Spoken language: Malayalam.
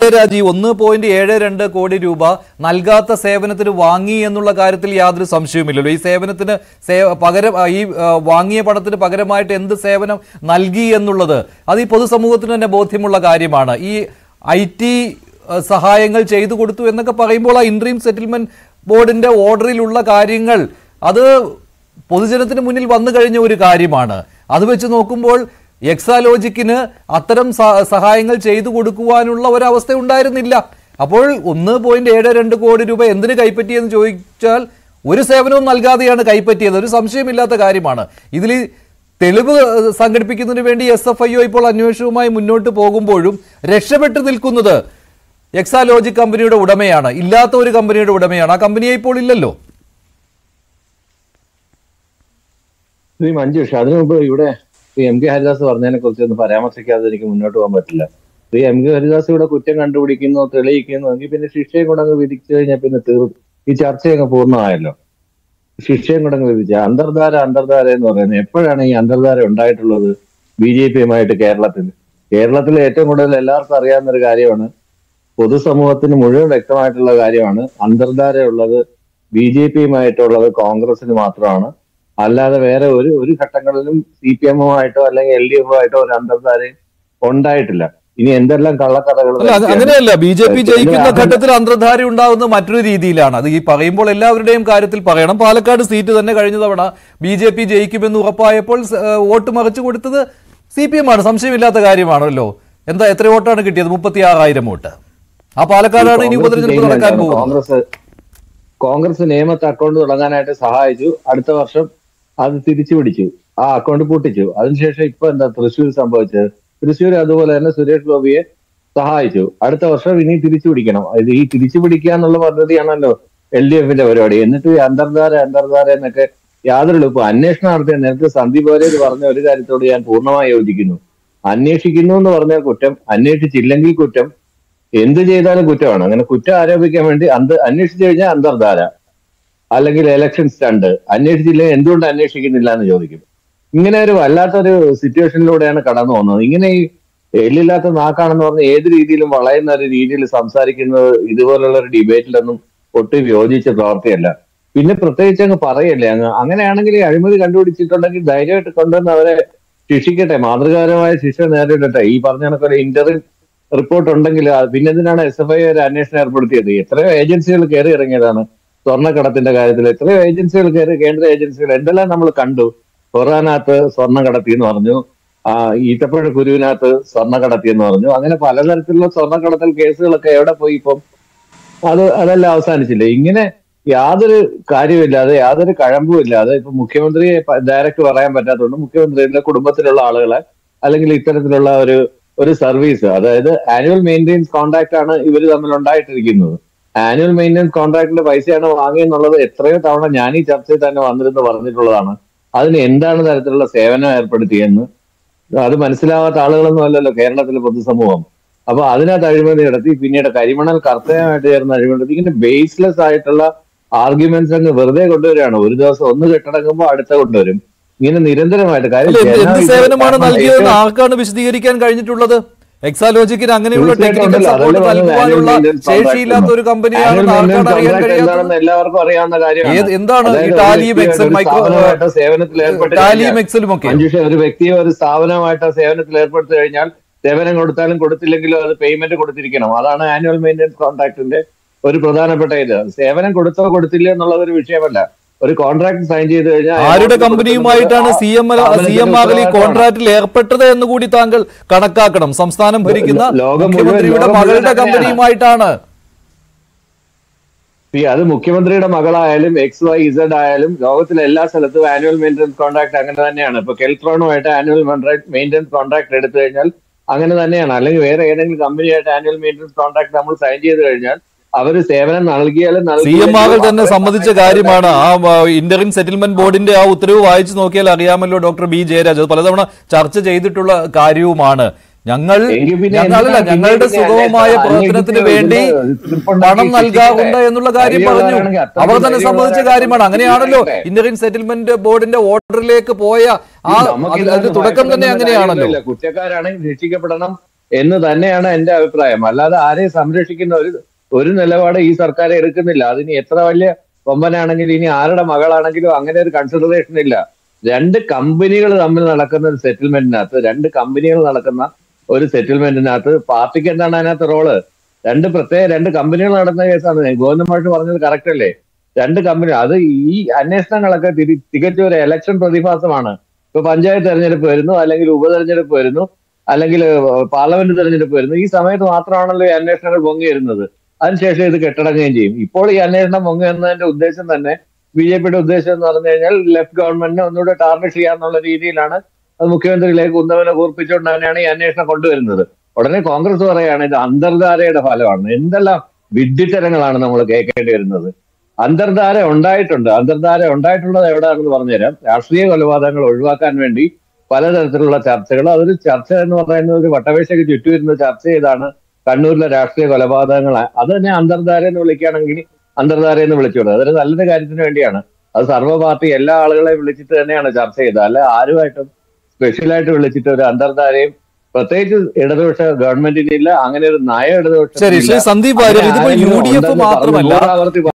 രാജ് ഈ ഒന്ന് പോയിന്റ് ഏഴ് രണ്ട് കോടി രൂപ നൽകാത്ത സേവനത്തിന് വാങ്ങി എന്നുള്ള കാര്യത്തിൽ യാതൊരു സംശയവുമില്ലല്ലോ ഈ സേവനത്തിന് സേ- പകരം ആ, ഈ ആ, വാങ്ങിയ പണത്തിന് പകരമായിട്ട് എന്ത് സേവനം നൽകി എന്നുള്ളത് അത് ഈ പൊതുസമൂഹത്തിന് തന്നെ ബോധ്യമുള്ള കാര്യമാണ് ഈ ഐ ടി സഹായങ്ങൾ ചെയ്തു കൊടുത്തു എന്നൊക്കെ പറയുമ്പോൾ ആ ഇൻട്രീം സെറ്റിൽമെന്റ് ബോർഡിന്റെ ഓർഡറിലുള്ള കാര്യങ്ങൾ അത് പൊതുജനത്തിന് മുന്നിൽ വന്നു കഴിഞ്ഞ ഒരു കാര്യമാണ് അത് വെച്ച് നോക്കുമ്പോൾ എക്സാലോജിക്കിന് അത്തരം സ- സഹായങ്ങൾ ചെയ്തു കൊടുക്കുവാനുള്ള ഒരവസ്ഥ ഉണ്ടായിരുന്നില്ല അപ്പോൾ ഒന്ന് പോയിന്റ് ഏഴ് രണ്ട് കോടി രൂപ എന്തിനു കൈപ്പറ്റിയെന്ന് ചോദിച്ചാൽ ഒരു സേവനവും നൽകാതെയാണ് കൈപ്പറ്റിയത് ഒരു സംശയമില്ലാത്ത കാര്യമാണ് ഇതിൽ തെളിവ് ഏഹ്, സംഘടിപ്പിക്കുന്നതിന് വേണ്ടി എസ് എഫ് ഐ ഒ ഇപ്പോൾ അന്വേഷണവുമായി മുന്നോട്ട് പോകുമ്പോഴും രക്ഷപ്പെട്ടു നിൽക്കുന്നത് എക്സാലോജിക് കമ്പനിയുടെ ഉടമയാണ് ഇല്ലാത്ത ഒരു കമ്പനിയുടെ ഉടമയാണ് ആ കമ്പനിയെ ഇപ്പോൾ ഇല്ലല്ലോ ശ്രീ മഞ്ജുഷ് അതിനു മുമ്പ് ഇവിടെ ശ്രീ എം കെ ഹരിദാസ് പറഞ്ഞതിനെ കുറിച്ച് ഒന്ന് പരാമർശിക്കാതെ എനിക്ക് മുന്നോട്ട് പോകാൻ പറ്റില്ല ശ്രീ എം കെ ഹരിദാസ് ഇവിടെ കുറ്റം കണ്ടുപിടിക്കുന്നു തെളിയിക്കുന്നു എങ്കിൽ പിന്നെ ശിക്ഷയും കൂടെ അങ്ങ് വിധിച്ചു കഴിഞ്ഞാൽ പിന്നെ തീർന്നു ഈ ചർച്ചയൊക്കെ പൂർണ്ണമായല്ലോ ശിക്ഷയും കൂടെ അങ്ങ് വിധിച്ച അന്തർധാര അന്തർധാര എന്ന് പറയുന്നത് എപ്പോഴാണ് ഈ അന്തർധാര ഉണ്ടായിട്ടുള്ളത് ബി ജെ പിയുമായിട്ട് കേരളത്തിൽ കേരളത്തിൽ ഏറ്റവും കൂടുതൽ എല്ലാവർക്കും അറിയാവുന്ന ഒരു കാര്യമാണ് പൊതുസമൂഹത്തിന് മുഴുവൻ വ്യക്തമായിട്ടുള്ള കാര്യമാണ് അന്തർധാര ഉള്ളത് ബി ജെ പിയുമായിട്ടുള്ളത് കോൺഗ്രസിന് മാത്രമാണ് അല്ലാതെ വേറെ ഒരു ഒരു ഘട്ടങ്ങളിലും സി പി എമ്മുമായിട്ടോ അല്ലെങ്കിൽ എൽ ഡി എഫുമായിട്ടോ ഒരു അന്തർധാരയും ഉണ്ടായിട്ടില്ല ഇനി എന്തെല്ലാം കള്ളക്കഥകൾ അല്ല അത് അങ്ങനെയല്ല ബി ജെ പി ജയിക്കുന്ന ഘട്ടത്തിൽ അന്തർധാര ഉണ്ടാകുന്നത് മറ്റൊരു രീതിയിലാണ് അത് ഈ പറയുമ്പോൾ എല്ലാവരുടെയും കാര്യത്തിൽ പറയണം പാലക്കാട് സീറ്റ് തന്നെ കഴിഞ്ഞ തവണ ബി ജെ പി ജയിക്കുമെന്ന് ഉറപ്പായപ്പോൾ സ- ഏഹ് വോട്ട് മറിച്ചു കൊടുത്തത് സി പി എം ആണ് സംശയമില്ലാത്ത കാര്യമാണല്ലോ എന്താ എത്ര വോട്ടാണ് കിട്ടിയത് മുപ്പത്തി ആറായിരം വോട്ട് ആ പാലക്കാടാണ് ഇനി ഉപതെരഞ്ഞെടുപ്പ് നടക്കാൻ പോകുന്നത് കോൺഗ്രസ് കോൺഗ്രസ് നിയമത്തെ അക്കൗണ്ട് തുടങ്ങാനായിട്ട് സഹായിച്ചു അടുത്ത വർഷം അത് തിരിച്ചു പിടിച്ചു ആ അക്കൗണ്ട് പൂട്ടിച്ചു അതിനുശേഷം ഇപ്പൊ എന്താ തൃശ്ശൂർ സംഭവിച്ചത് തൃശ്ശൂർ അതുപോലെ തന്നെ സുരേഷ് ഗോപിയെ സഹായിച്ചു അടുത്ത വർഷം ഇനി തിരിച്ചു പിടിക്കണം ഇത് ഈ തിരിച്ചു പിടിക്കുക എന്നുള്ള പദ്ധതിയാണല്ലോ എൽ ഡി എഫിന്റെ പരിപാടി എന്നിട്ട് ഈ അന്തർധാര അന്തർധാര എന്നൊക്കെ യാതൊരു എളുപ്പം അന്വേഷണം നടത്തിയ നേരത്തെ സന്ദീപ് വാര്യർ പറഞ്ഞ ഒരു കാര്യത്തോട് ഞാൻ പൂർണ്ണമായി യോജിക്കുന്നു അന്വേഷിക്കുന്നു എന്ന് പറഞ്ഞാൽ കുറ്റം അന്വേഷിച്ചില്ലെങ്കിൽ കുറ്റം എന്ത് ചെയ്താലും കുറ്റമാണ് അങ്ങനെ കുറ്റം ആരോപിക്കാൻ വേണ്ടി അന്ത അന്വേഷിച്ചു കഴിഞ്ഞാൽ അന്തർധാര അല്ലെങ്കിൽ എലക്ഷൻ സ്റ്റണ്ട് അന്വേഷിച്ചില്ലെങ്കിൽ എന്തുകൊണ്ട് അന്വേഷിക്കുന്നില്ല എന്ന് ചോദിക്കും ഇങ്ങനെ ഒരു വല്ലാത്തൊരു സിറ്റുവേഷനിലൂടെയാണ് കടന്നു പോകുന്നത് ഇങ്ങനെ ഈ എല്ലില്ലാത്ത നാക്കാണെന്ന് പറഞ്ഞ് ഏത് രീതിയിലും വളയുന്ന ഒരു രീതിയിൽ സംസാരിക്കുന്നത് ഇതുപോലുള്ള ഒരു ഡിബേറ്റിലൊന്നും ഒട്ടും യോജിച്ച പ്രവർത്തിയല്ല പിന്നെ പ്രത്യേകിച്ച് അങ്ങ് പറയല്ലേ അങ്ങ് അങ്ങനെയാണെങ്കിൽ ഈ അഴിമതി കണ്ടുപിടിച്ചിട്ടുണ്ടെങ്കിൽ ധൈര്യമായിട്ട് കൊണ്ടുവന്ന് അവരെ ശിക്ഷിക്കട്ടെ മാതൃകാപരമായ ശിക്ഷ നേരിടട്ടെ ഈ പറഞ്ഞ കണക്കൊരു ഇന്റർവ്യൂ റിപ്പോർട്ട് ഉണ്ടെങ്കിൽ അത് പിന്നെ എന്തിനാണ് എസ് എഫ് ഐ ഒരു അന്വേഷണം ഏർപ്പെടുത്തിയത് എത്രയോ ഏജൻസികൾ കയറി ഇറങ്ങിയതാണ് സ്വർണ്ണക്കടത്തിന്റെ കാര്യത്തിൽ എത്രയോ ഏജൻസികൾ കയറി കേന്ദ്ര ഏജൻസികൾ എന്തെല്ലാം നമ്മൾ കണ്ടു ഖുറാനകത്ത് സ്വർണ്ണം കടത്തി എന്ന് പറഞ്ഞു ആ ഈത്തപ്പഴ കുരുവിനകത്ത് സ്വർണ്ണം കടത്തി എന്ന് പറഞ്ഞു അങ്ങനെ പലതരത്തിലുള്ള സ്വർണ്ണക്കടത്തൽ കേസുകളൊക്കെ എവിടെ പോയി ഇപ്പം അത് അതെല്ലാം അവസാനിച്ചില്ലേ ഇങ്ങനെ യാതൊരു കാര്യമില്ലാതെ യാതൊരു കഴമ്പും ഇല്ലാതെ ഇപ്പൊ മുഖ്യമന്ത്രിയെ ഡയറക്റ്റ് പറയാൻ പറ്റാത്തതുകൊണ്ട് മുഖ്യമന്ത്രിയുടെ കുടുംബത്തിലുള്ള ആളുകളെ അല്ലെങ്കിൽ ഇത്തരത്തിലുള്ള ഒരു ഒരു സർവീസ് അതായത് ആനുവൽ മെയിൻ്റെനൻസ് കോൺട്രാക്ട് ആണ് ഇവർ തമ്മിൽ ഉണ്ടായിട്ടിരിക്കുന്നത് ആനുവൽ മെയിൻ്റെനൻസ് കോൺട്രാക്ടിന്റെ പൈസയാണ് വാങ്ങിയെന്നുള്ളത് എത്രയോ തവണ ഞാൻ ഈ ചർച്ചയിൽ തന്നെ വന്നിരുന്ന് പറഞ്ഞിട്ടുള്ളതാണ് അതിന് എന്താണ് തരത്തിലുള്ള സേവനം ഏർപ്പെടുത്തിയെന്ന് അത് മനസ്സിലാവാത്ത ആളുകളൊന്നും അല്ലല്ലോ കേരളത്തിലെ പൊതുസമൂഹം അപ്പൊ അതിനകത്ത് അഴിമതി നടത്തി പിന്നീട് കരിമണൽ കർത്തയമായിട്ട് ചേർന്ന് അഴിമതി നടത്തി ഇങ്ങനെ ബേസ്ലെസ് ആയിട്ടുള്ള ആർഗ്യുമെന്റ്സ് അങ്ങ് വെറുതെ കൊണ്ടുവരികയാണ് ഒരു ദിവസം ഒന്ന് കെട്ടടങ്ങുമ്പോൾ അടുത്ത കൊണ്ടുവരും ഇങ്ങനെ നിരന്തരമായിട്ട് കാര്യം അല്ല, എന്ത് എന്ത് ജനം ഇത് സേവനമാണ് കാരണം നൽകിയതെന്ന് ഏറ്റവും- ആർക്കാണ് വിശദീകരിക്കാൻ കഴിഞ്ഞിട്ടുള്ളത് എക്സാലോജിക്കിന് അങ്ങനെയുള്ള തീർച്ചയായിട്ടും ടെക്നിക്കൽ ഉണ്ടല്ലോ. സപ്പോർട്ട് അതല്ലേ പറഞ്ഞത് നൽകുവാനുള്ള annual maintenance ശേഷിയില്ലാത്ത ഒരു contract കമ്പനിയാണെന്ന് annual ആർക്കാണ് maintenance അറിയാൻ contract കഴിയാത്തത് എന്താണെന്ന് എല്ലാവർക്കും അറിയാവുന്ന കാര്യമാണ് ഏത് എന്താണ് ഈ അതായത് ഒരു ടാലിയും വ്യക്തിയോ എക്സൽ ഒരു മൈക്രോ സ്ഥാപനമായിട്ടോ സേവനത്തിൽ ഏർപ്പെട്ട് ടാലിയും കഴിഞ്ഞാൽ- എക്സലും ഒക്കെ മഞ്ജുഷ ഒരു വ്യക്തിയോ ഒരു സ്ഥാപനമായിട്ടോ സേവനത്തിൽ ഏർപ്പെടുത്തി കഴിഞ്ഞാൽ സേവനം കൊടുത്താലും കൊടുത്തില്ലെങ്കിലും അത് പേയ്മെന്റ് കൊടുത്തിരിക്കണം അതാണ് ആനുവൽ മെയിൻ്റെനൻസ് കോൺട്രാക്ടിന്റെ ഒരു പ്രധാനപ്പെട്ട ഇത് സേവനം കൊടുത്തോ കൊടുത്തില്ല എന്നുള്ളത് ഒരു വിഷയമല്ല ഒരു കോൺട്രാക്ട് സൈൻ ചെയ്ത് കഴിഞ്ഞാൽ ആരുടെ അയാൾക്ക് കമ്പനിയുമായിട്ടാണ് C M C M R ഈ കോൺട്രാക്റ്റിൽ ഏർപ്പെട്ടത് എന്ന് കൂടി താങ്കൾ കണക്കാക്കണം സംസ്ഥാനം ഭരിക്കുന്ന ലോകം മുഴുവൻ- മുഖ്യമന്ത്രിയുടെ ലോകം മുഴുവൻ മകളുടെ അങ്ങനെയാണ്. കമ്പനിയുമായിട്ടാണ് ഈ അത് മുഖ്യമന്ത്രിയുടെ മകളായാലും എക്സ് വൈ ഇസഡ് ആയാലും ലോകത്തിലെ എല്ലാ സ്ഥലത്തും ആനുവൽ മെയിൻ്റെനൻസ് കോൺട്രാക്ട് അങ്ങനെ തന്നെയാണ് ഇപ്പൊ കെൽട്രോണുമായിട്ട് ആനുവൽ മെയിൻ്റെനൻസ് കോൺട്രാക്ട് എടുത്തു കഴിഞ്ഞാൽ അങ്ങനെ തന്നെയാണ് അല്ലെങ്കിൽ വേറെ ഏതെങ്കിലും കമ്പനിയായിട്ട് ആനുവൽ മെയിൻ്റെനൻസ് കോൺട്രാക്ട് നമ്മൾ സൈൻ ചെയ്ത് കഴിഞ്ഞാൽ അവര് സേവനം നൽകിയാലും സി എം ആർ നൽകിയില്ലെങ്കിലും തന്നെ അവരെ സമ്മതിച്ച കാര്യമാണ് ആ ഇന്ററിൻ സെറ്റിൽമെന്റ് ബോർഡിന്റെ ആ ഉത്തരവ് വായിച്ചു നോക്കിയാൽ അറിയാമല്ലോ ഡോക്ടർ ബി ജയരാജ് അത് പലതവണ ചർച്ച ചെയ്തിട്ടുള്ള കാര്യവുമാണ് ഞങ്ങൾ എങ്കിൽ പിന്നെ ഞങ്ങളല്ല എന്തിനാണ് ഞങ്ങളുടെ പിന്നെ സുഗമമായ അന്വേഷിച്ച് പ്രവർത്തനത്തിന് വേണ്ടി ഇതിന്റെ പണം നൽകാറുണ്ട് എന്നുള്ള കാര്യം പറഞ്ഞു ധൈര്യമുള്ളവരാണെങ്കിൽ അത്രയും അവർ തന്നെ സമ്മതിച്ച ധൈര്യമുള്ളവരാണെങ്കിൽ കാര്യമാണ് അങ്ങനെയാണല്ലോ ചെയ്യട്ടെ. ഇന്ററിൻ സെറ്റിൽമെന്റ് ബോർഡിന്റെ ഓർഡറിലേക്ക് പോയ ആ നമുക്ക് അതിന്റെ ഇതൊന്നും തുടക്കം തന്നെ ഭയപ്പെടുന്ന അങ്ങനെയാണല്ലോ കാര്യമൊന്നുമില്ല. കുറ്റക്കാരാണെങ്കിൽ രക്ഷിക്കപ്പെടണം എന്ന് തന്നെയാണ് എന്റെ അഭിപ്രായം അല്ലാതെ ആരെയും സംരക്ഷിക്കുന്ന ഒരു ഒരു നിലപാട് ഈ സർക്കാർ എടുക്കുന്നില്ല അതിന് എത്ര വലിയ കൊമ്പനാണെങ്കിലും ഇനി ആരുടെ മകളാണെങ്കിലും അങ്ങനെ ഒരു കൺസിഡറേഷൻ ഇല്ല രണ്ട് കമ്പനികൾ തമ്മിൽ നടക്കുന്ന ഒരു സെറ്റിൽമെന്റിനകത്ത് രണ്ട് കമ്പനികൾ നടക്കുന്ന ഒരു സെറ്റിൽമെന്റിനകത്ത് പാർട്ടിക്ക് എന്താണ് അതിനകത്ത് റോള് രണ്ട് പ്രത്യേക രണ്ട് കമ്പനികൾ നടന്ന കേസാണ് ഗോവിന്ദമായിട്ട് പറഞ്ഞത് കറക്റ്റ് അല്ലേ രണ്ട് കമ്പനി അത് ഈ അന്വേഷണങ്ങളൊക്കെ തിരി- തികച്ചും ഒരു ഇലക്ഷൻ പ്രതിഭാസമാണ് ഇപ്പൊ പഞ്ചായത്ത് തെരഞ്ഞെടുപ്പ് വരുന്നു അല്ലെങ്കിൽ ഉപതെരഞ്ഞെടുപ്പ് വരുന്നു അല്ലെങ്കിൽ പാർലമെന്റ് തെരഞ്ഞെടുപ്പ് വരുന്നു ഈ സമയത്ത് മാത്രമാണല്ലോ ഈ അന്വേഷണങ്ങൾ പൊങ്ങി വരുന്നത് അതിനുശേഷം ഇത് കെട്ടടങ്ങുകയും ചെയ്യും ഇപ്പോൾ ഈ അന്വേഷണം പൊങ്ങി എന്നതിന്റെ ഉദ്ദേശം തന്നെ ബി ജെ പിയുടെ ഉദ്ദേശം എന്ന് പറഞ്ഞു കഴിഞ്ഞാൽ ലെഫ്റ്റ് ഗവൺമെന്റിനെ ഒന്നുകൂടെ ടാർഗറ്റ് ചെയ്യാന്നുള്ള രീതിയിലാണ് അത് മുഖ്യമന്ത്രിയിലേക്ക് ഉന്നവനെ കൂർപ്പിച്ചുകൊണ്ട് തന്നെയാണ് ഈ അന്വേഷണം കൊണ്ടുവരുന്നത് ഉടനെ കോൺഗ്രസ് പറയാണ് ഇത് അന്തർധാരയുടെ ഫലമാണ് എന്തെല്ലാം വിഡ്ഢിത്തരങ്ങളാണ് നമ്മൾ കേൾക്കേണ്ടി വരുന്നത് അന്തർധാര ഉണ്ടായിട്ടുണ്ട് അന്തർധാര ഉണ്ടായിട്ടുള്ളത് എവിടെയാണെന്ന് പറഞ്ഞുതരാം രാഷ്ട്രീയ കൊലപാതകങ്ങൾ ഒഴിവാക്കാൻ വേണ്ടി പലതരത്തിലുള്ള ചർച്ചകൾ അതൊരു ചർച്ച എന്ന് പറയുന്നത് ഒരു വട്ടവേശയ്ക്ക് ചുറ്റുവരുന്ന ചർച്ച ചെയ്താണ് കണ്ണൂരിലെ രാഷ്ട്രീയ കൊലപാതകങ്ങൾ അത് തന്നെ അന്തർധാര എന്ന് വിളിക്കുകയാണെങ്കിൽ അന്തർധാര എന്ന് വിളിച്ചോളൂ അതൊരു നല്ലൊരു കാര്യത്തിന് വേണ്ടിയാണ് അത് സർവ്വ പാർട്ടി എല്ലാ ആളുകളെയും വിളിച്ചിട്ട് തന്നെയാണ് ചർച്ച ചെയ്തത് അല്ല ആരുമായിട്ടും സ്പെഷ്യലായിട്ട് വിളിച്ചിട്ട് ഒരു അന്തർധാരയും പ്രത്യേകിച്ച് ഇടതുപക്ഷ ഗവൺമെന്റിനില്ല അങ്ങനെ ഒരു നയ ഇടതുപക്ഷ ശരി ശ്രീ സന്ദീപ് വാര്യർ ഇതിപ്പോ യു ഡി എഫ് മാത്രമല്ല ആവർത്തി